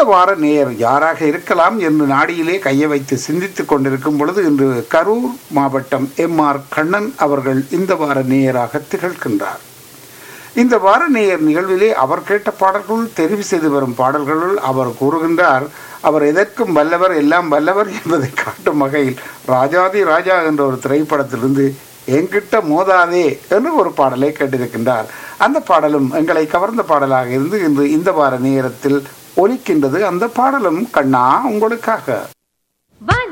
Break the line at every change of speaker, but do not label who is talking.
வார நேயர் யாராக இருக்கலாம் என்று நாடியிலே கையை வைத்து சிந்தித்துக் கொண்டிருக்கும் பொழுது இன்று கரூர் மாவட்டம் எம் ஆர் கண்ணன் அவர்கள் இந்த வார நேயராக திகழ்கின்றார் இந்த வார நேயர் நிகழ்விலே அவர் கேட்ட பாடல்களுள் தெரிவு செய்து வரும் பாடல்களுள் அவர் கூறுகின்றார் அவர் எதற்கும் வல்லவர் எல்லாம் வல்லவர் என்பதை காட்டும் வகையில் ராஜாதி ராஜா என்ற ஒரு திரைப்படத்திலிருந்து என்கிட்ட மோதாதே என்று ஒரு பாடலை கேட்டிருக்கின்றார் அந்த பாடலும் எங்களை கவர்ந்த பாடலாக இருந்து இன்று இந்த வார நேரத்தில் ஒலிக்கின்றது அந்த பாடலும் கண்ணா உங்களுக்காக
One,